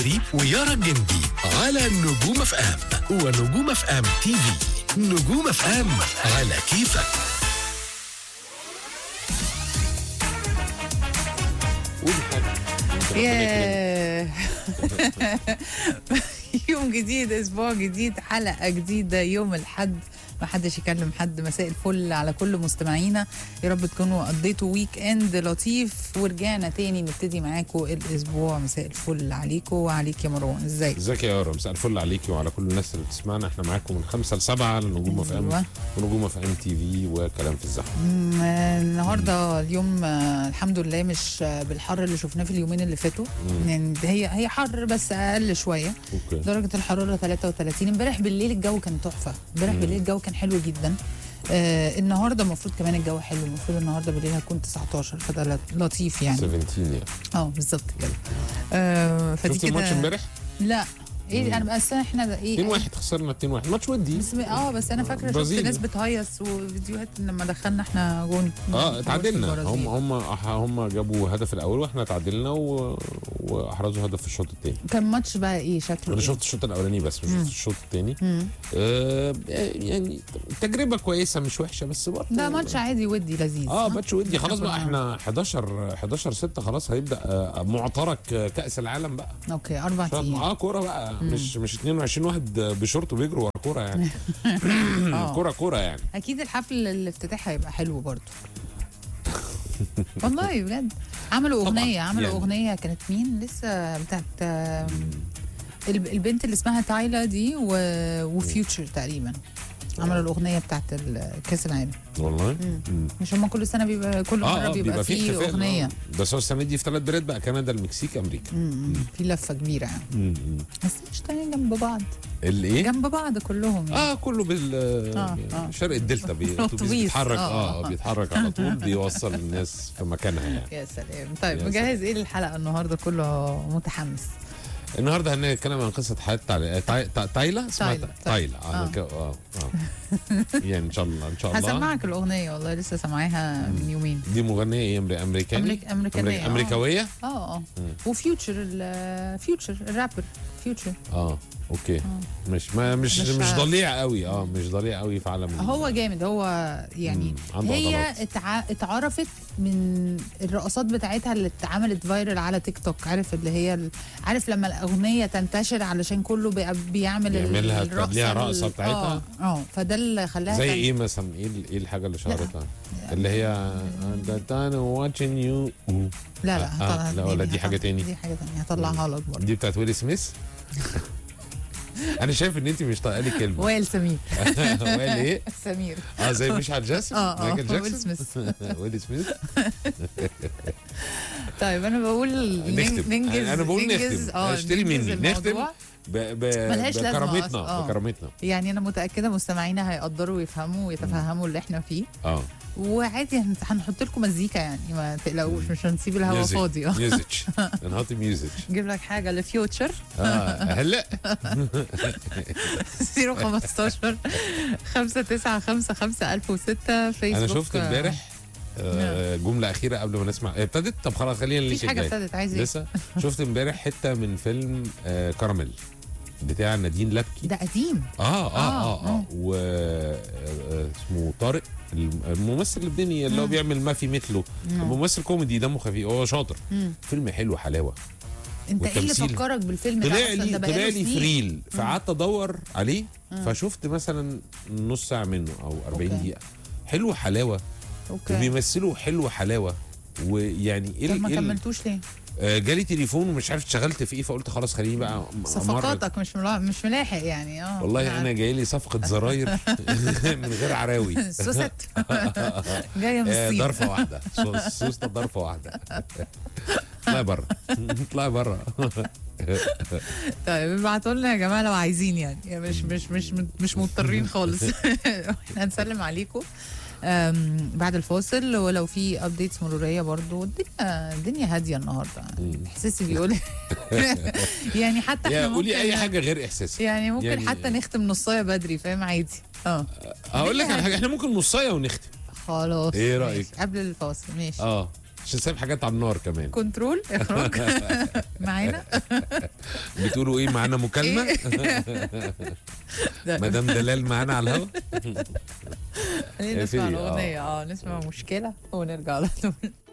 ويارا الجندي على نجوم اف ام ونجوم اف ام تي في نجوم اف ام على كيفك قولي حاجه ياه يوم جديد اسبوع جديد حلقه جديده يوم الحد ما حدش يكلم حد مساء الفل على كل مستمعينا يا رب تكونوا قضيتوا ويك اند لطيف ورجعنا تاني نبتدي معاكم الاسبوع مساء الفل عليكم وعليك يا مروان ازيك ازيك يا يارا مساء الفل عليكي وعلى كل الناس اللي بتسمعنا احنا معاكم من خمسة لسبعة على نجوم اف ام أيوة. ونجوم اف ام تي في وكلام في الزحمه مم، النهارده اليوم آه، الحمد لله مش آه، بالحر اللي شفناه في اليومين اللي فاتوا يعني هي هي حر بس اقل شويه اوكي درجة الحرارة 33 امبارح بالليل الجو كان تحفة امبارح بالليل الجو كان حلو جدا آه النهارده المفروض كمان الجو حلو المفروض النهارده بالليل هيكون 19 فده لط- لطيف يعني 17 يعني اه بالظبط كده آه فدي شفتي كده الماتش امبارح؟ لا ايه انا بس احنا ده 2 ايه 1 خسرنا 2 1 ماتش ودي بس اه بس انا فاكره شفت برازيل. ناس بتهيص وفيديوهات لما دخلنا احنا جون اه في اتعادلنا البرازيل. هم هم هم جابوا هدف الاول واحنا تعادلنا و... واحرزوا هدف في الشوط الثاني كان ماتش بقى ايه شكله انا إيه؟ شفت الشوط الاولاني بس ما شفتش الشوط الثاني مم. آه يعني تجربه كويسه مش وحشه بس برضه ده ماتش عادي ودي لذيذ اه ها؟ ماتش ودي خلاص بقى كنا- احنا 11 11 6 خلاص هيبدا آه، معترك آه، كاس العالم بقى اوكي اربع ايام اه كوره بقى مش مش 22 واحد بشورت وبيجروا ورا كوره يعني آه. كوره كوره يعني اكيد الحفل الافتتاح هيبقى حلو برضو والله بجد عملوا طبعاً، اغنيه عملوا يعني. اغنيه كانت مين لسه بتاعت آم، الب- البنت اللي اسمها تايلا دي و... وفيوتشر تقريبا عملوا الاغنيه بتاعت ال- كاس العالم والله مم. مش هم كل سنه بيبقى كل مره بيبقى, في فيه احتفال، اغنيه آه. بس هو السنه دي في ثلاث بلاد بقى كندا المكسيك امريكا مم. في لفه كبيره يعني مم. مم. بس مش تاني جنب بعض الايه؟ جنب بعض كلهم يعني. اه كله بال آه، آه. شرق الدلتا بي- الأتوبيس، الاتوبيس بيتحرك آه. اه بيتحرك على طول بيوصل الناس في مكانها يعني يا سلام طيب يا مجهز ايه للحلقه النهارده كله متحمس النهارده هنتكلم عن قصه حياه تايلا تاي- تاي- تايلا اسمها تايلا، تايلا آه. اه ك- اه اه يعني ان شاء الله ان شاء الله هسمعك الاغنيه والله لسه سامعاها من يومين دي مغنيه ايه أمري- امريكاني أمريك- أمريكانية، أمريك- آه. امريكاويه اه اه وفيوتشر ال- فيوتشر الرابر فيوتشر اه اوكي مش ما مش مش مش عارف. ضليع قوي اه مش ضليع قوي في عالم ال- هو جامد هو يعني مم، عنده هي عضلات. اتع... اتعرفت من الرقصات بتاعتها اللي اتعملت فايرال على تيك توك عارف اللي هي ال... عارف لما الاغنيه تنتشر علشان كله بي... بيعمل ال- يعملها الرقصه ليها ال- رقصة بتاعتها؟ اه اه فده اللي خلاها زي تن- ايه مثلا ايه ال- ايه الحاجه اللي شهرتها اللي هي that I'm watching you لا لا آه، هطلع- لا، ولا دي حاجة هطلع- تاني؟ دي حاجه تانية هطلعها لك برضه دي بتاعت ويل سميث انا شايف ان انت مش طايقه لي كلمه وائل سمير ويل ايه سمير اه زي مشعل جاسم اه اه مايكل ويل جاكسون سميث ويل سميث طيب انا بقول نختم. ننجز انا بقول ننجز نختم اه اشتري ننجز مني نختم الموضوع. ب... ب... ملهاش لازمة بكرامتنا أصلاً. آه. بكرامتنا يعني انا متاكده مستمعينا هيقدروا ويفهموا ويتفهموا اللي احنا فيه اه وعادي هن- هنحط لكم مزيكا يعني ما تقلقوش مش هنسيب الهوا ميوزك. فاضي اه ميوزك نحط ميوزك نجيب لك حاجه لفيوتشر اه هلا 015 5 9 5 5 1006 فيسبوك انا شفت امبارح آه، جمله اخيره قبل ما نسمع آه، ابتدت طب خلاص خلينا مفيش اللينك حاجه الجاي ابتدت عايز ايه لسه شفت امبارح حته من فيلم آه كراميل بتاع نادين لبكي ده قديم اه اه اه, آه، آه. آه. و آه، آه، اسمه طارق الم- الممثل اللبناني اللي هو بيعمل ما في مثله ممثل كوميدي دمه خفيف هو شاطر مم. فيلم حلو حلاوه انت ايه اللي والتمثيل. فكرك بالفيلم ده طلع اصلا لي ده طلع بقاله لي سنين فريل فقعدت ادور عليه فشفت مثلا نص ساعه منه او 40 أوكي. دقيقه حلو حلاوه اوكي وبيمثلوا حلو حلاوه ويعني ايه طب ال- ما إيه ال- كملتوش ليه؟ آه، جالي تليفون ومش عارف اشتغلت في ايه فقلت خلاص خليني بقى م- صفقاتك مش ملا... مش ملاحق يعني اه والله انا جاي لي صفقه زراير من غير عراوي سوست جايه من آه، الصين ضرفه واحده سوس- سوسته ضرفه واحده اطلعي بره اطلعي بره طيب ابعتوا لنا يا جماعه لو عايزين يعني, يعني مش مش مش مش مضطرين خالص احنا هنسلم عليكم أم، بعد الفاصل ولو في ابديتس مروريه برضو الدنيا الدنيا هاديه النهارده احساسي بيقول يعني حتى يا احنا قولي ممكن اي حاجه غير احساسي يعني ممكن يعني- حتى نختم نصايه بدري فاهم عادي اه هقول لك على هادية. حاجه احنا ممكن نصايه ونختم خلاص إيه ماشي. رأيك؟ قبل الفاصل ماشي اه عشان سايب حاجات على النار كمان كنترول اخراج معانا بتقولوا ايه معانا مكالمه ده- مدام دلال معانا على الهوا خلينا نسمع اقفلي، آه. الاغنيه اه نسمع مشكله ونرجع على طول